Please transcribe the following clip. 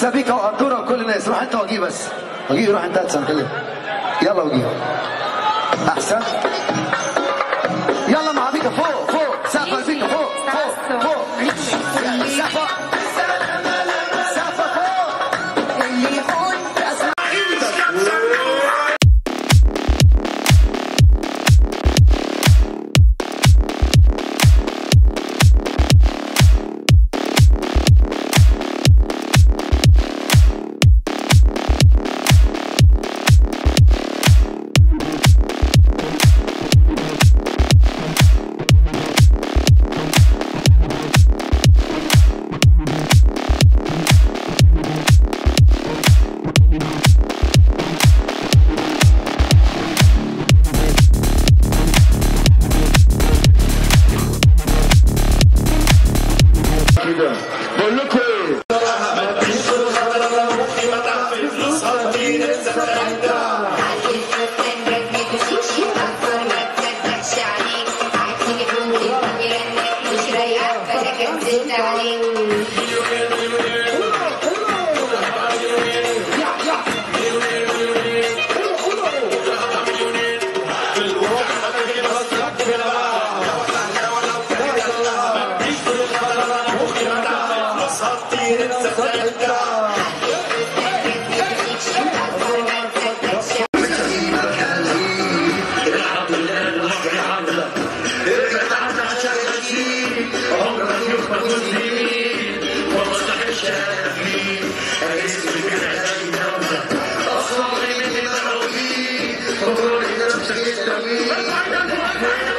سبيكة وأرتورا وكل الناس روح أنت وجيه بس وجيه روح أنت أحسن كده يلا وجيه أحسن يلا مع بيكا فوق فوق سقف بيكا فوق فوق فوق سقف سقف فوق اللي يقول أسمع بقول لكم ايه Thank you.